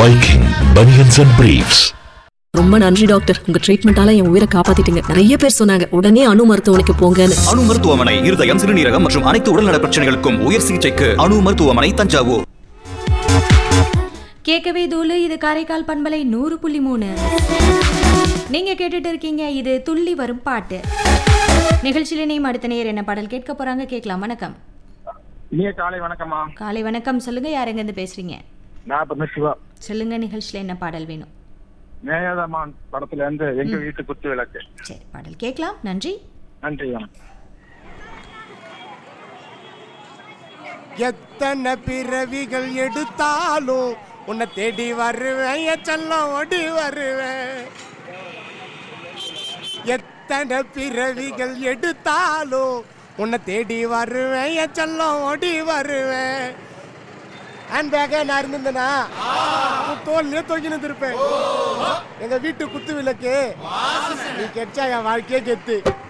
Viking Bunions and Briefs. ரொம்ப நன்றி doctor உங்க ட்ரீட்மெண்டால என் உயிரை காப்பாத்திட்டீங்க நிறைய பேர் சொன்னாங்க உடனே அணு மருத்துவமனைக்கு போங்கன்னு அணு மருத்துவமனை இருதயம் சிறுநீரகம் மற்றும் அனைத்து உடல்நல பிரச்சனைகளுக்கும் உயர் சிகிச்சைக்கு அணு மருத்துவமனை தஞ்சாவூர் கேட்கவே தூளு இது காரைக்கால் பண்பலை நூறு புள்ளி மூணு நீங்க கேட்டுட்டு இருக்கீங்க இது துள்ளி வரும் பாட்டு நிகழ்ச்சியில நேம் அடுத்த நேர் என்ன பாடல் கேட்க போறாங்க கேட்கலாம் வணக்கம் இனிய காலை வணக்கம்மா காலை வணக்கம் சொல்லுங்க யார் எங்க இருந்து பேசுறீங்க நான் இப்ப சிவா சொல்லுங்க நிகழ்ச்சியில என்ன பாடல் வேணும் மேயாதமான் படத்துல இருந்து எங்க வீட்டு குத்து விளக்கு சரி பாடல் கேட்கலாம் நன்றி நன்றி வணக்கம் எத்தனை பிறவிகள் எடுத்தாலும் உன்னை தேடி வருவேன் என் செல்லம் ஓடி வருவேன் எத்தனை பிறவிகள் எடுத்தாலும் உன்னை தேடி வருவேன் என் செல்லம் ஓடி வருவேன் ஹேண்ட் பேக்கே நான் இருந்திருந்தேனா உன் தோல்லையே தொங்கினு இருப்பேன் எங்க வீட்டு குத்து விளக்கு நீ கெச்சா என் வாழ்க்கையே கெத்து